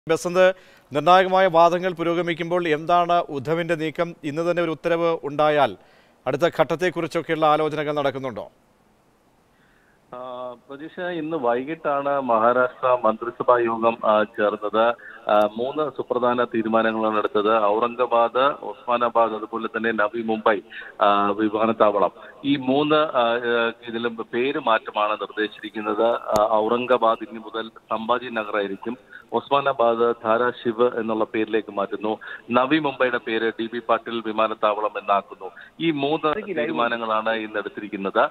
ബസന്ത് നിർണായകമായ വാദങ്ങൾ പുരോഗമിക്കുമ്പോൾ എന്താണ് ഉദ്ധവിന്റെ നീക്കം ഇന്ന് തന്നെ ഒരു ഉത്തരവ് ഉണ്ടായാൽ അടുത്ത ഘട്ടത്തെക്കുറിച്ചൊക്കെയുള്ള ആലോചനകൾ നടക്കുന്നുണ്ടോ ആ, പ്രതീക്ഷ ഇന്ന് വൈകിട്ടാണ് മഹാരാഷ്ട്ര മന്ത്രിസഭാ യോഗം ആ, ചേർന്നത് ആ, മൂന്ന് സുപ്രധാന തീരുമാനങ്ങളാണ് എടുത്തത് ഔറംഗാബാദ് ഒസ്മാനാബാദ് അതുപോലെ തന്നെ നവി മുംബൈ ആ, വിമാനത്താവളം ഈ മൂന്ന് ആ, ആ, ഇതിലും പേര് മാറ്റമാണ് നിർദ്ദേശിച്ചിരിക്കുന്നത് ആ, ഔറംഗാബാദ് ഇനി മുതൽ സംഭാജി നഗർ ആയിരിക്കും ഒസ്മാനാബാദ് ധാരാശിവ് എന്നുള്ള പേരിലേക്ക് മാറ്റുന്നു നവി മുംബൈയുടെ പേര് ഡി ബി പാട്ടീൽ വിമാനത്താവളം എന്നാക്കുന്നു ഈ മൂന്ന് തീരുമാനങ്ങളാണ് ഇന്ന് എടുത്തിരിക്കുന്നത്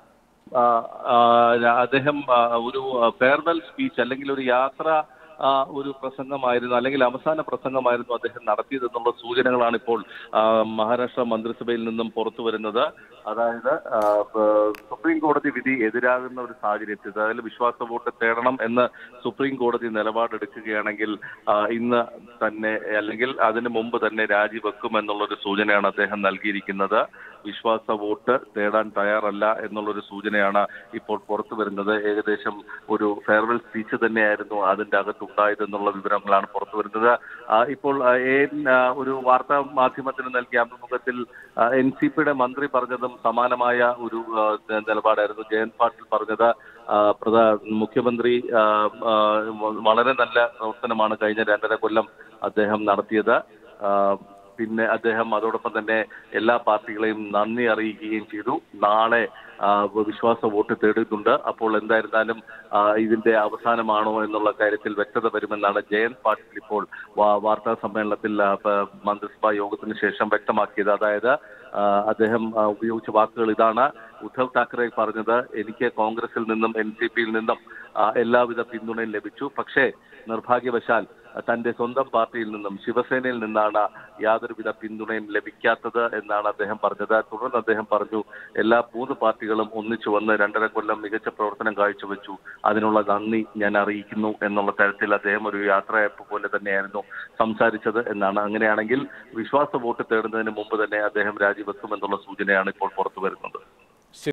ആ, ആ, അദ്ദേഹം ആ, ഒരു ഫെയർവെൽ സ്പീച്ച് അല്ലെങ്കിൽ ഒരു യാത്ര ആ, ഒരു പ്രസംഗമായിരുന്നു അല്ലെങ്കിൽ അവസാന പ്രസംഗമായിരുന്നു അദ്ദേഹം നടത്തിയതെന്നുള്ള സൂചനകളാണ് ഇപ്പോൾ ആ, മഹാരാഷ്ട്ര മന്ത്രിസഭയിൽ നിന്നും പുറത്തു വരുന്നത് അതായത് ആ, ബ- സുപ്രീം കോടതി വിധി എതിരാകുന്ന ഒരു സാഹചര്യത്തിൽ അതായത് വിശ്വാസ വോട്ട് തേടണം എന്ന് സുപ്രീം കോടതി നിലപാടെടുക്കുകയാണെങ്കിൽ ആ, ഇന്ന് തന്നെ അല്ലെങ്കിൽ അതിനു മുമ്പ് തന്നെ രാജിവെക്കും എന്നുള്ളൊരു സൂചനയാണ് അദ്ദേഹം നൽകിയിരിക്കുന്നത് വിശ്വാസ വോട്ട് തേടാൻ തയ്യാറല്ല എന്നുള്ളൊരു സൂചനയാണ് ഇപ്പോൾ പുറത്തു വരുന്നത് ഏകദേശം ഒരു ഫെയർവെൽ സ്പീച്ച് തന്നെയായിരുന്നു അതിന്റെ അകത്തുണ്ടായത് എന്നുള്ള വിവരങ്ങളാണ് പുറത്തു വരുന്നത് ആ, ഇപ്പോൾ ആ, ഏൻ, ആ, ഒരു വാർത്താ മാധ്യമത്തിന് നൽകിയ അഭിമുഖത്തിൽ എൻ സി പിയുടെ മന്ത്രി പറഞ്ഞതും സമാനമായ ഒരു ആ, നിലപാടായിരുന്നു ജയന്ത് പാട്ടീൽ പറഞ്ഞത് ആ, പ്രധാ മുഖ്യമന്ത്രി ആ, ആ, വളരെ നല്ല പ്രവർത്തനമാണ് കഴിഞ്ഞ രണ്ടര കൊല്ലം അദ്ദേഹം നടത്തിയത് ആ, പിന്നെ അദ്ദേഹം അതോടൊപ്പം തന്നെ എല്ലാ പാർട്ടികളെയും നന്ദി അറിയിക്കുകയും ചെയ്തു നാളെ ആ, വിശ്വാസ വോട്ട് തേടുന്നുണ്ട് അപ്പോൾ എന്തായിരുന്നാലും ആ, ഇതിന്റെ അവസാനമാണോ എന്നുള്ള കാര്യത്തിൽ വ്യക്തത വരുമെന്നാണ് ജയന്ത് പാട്ടീൽ ഇപ്പോൾ വാ- വാർത്താ സമ്മേളനത്തിൽ ആ, പ- മന്ത്രിസഭാ യോഗത്തിന് ശേഷം വ്യക്തമാക്കിയത് അതായത് ആ, അദ്ദേഹം ആ, ഉപയോഗിച്ച വാക്കുകൾ ഇതാണ് ഉദ്ധവ് താക്കറെ പറഞ്ഞത് എനിക്ക് കോൺഗ്രസിൽ നിന്നും എൻ സി പിയിൽ നിന്നും ആ, എല്ലാവിധ പിന്തുണയും ലഭിച്ചു പക്ഷേ നിർഭാഗ്യവശാൽ തന്റെ സ്വന്തം പാർട്ടിയിൽ നിന്നും ശിവസേനയിൽ നിന്നാണ് യാതൊരുവിധ പിന്തുണയും ലഭിക്കാത്തത് എന്നാണ് അദ്ദേഹം പറഞ്ഞത് തുടർന്ന് അദ്ദേഹം പറഞ്ഞു എല്ലാ മൂന്ന് പാർട്ടികളും ഒന്നിച്ചു വന്ന് രണ്ടര കൊല്ലം മികച്ച പ്രവർത്തനം കാഴ്ചവെച്ചു അതിനുള്ള നന്ദി ഞാൻ അറിയിക്കുന്നു എന്നുള്ള തരത്തിൽ അദ്ദേഹം ഒരു യാത്രയപ്പ് പോലെ തന്നെയായിരുന്നു സംസാരിച്ചത് എന്നാണ് അങ്ങനെയാണെങ്കിൽ വിശ്വാസ വോട്ട് തേടുന്നതിന് മുമ്പ് തന്നെ അദ്ദേഹം രാജിവെക്കും എന്നുള്ള സൂചനയാണ് ഇപ്പോൾ പുറത്തു വരുന്നത്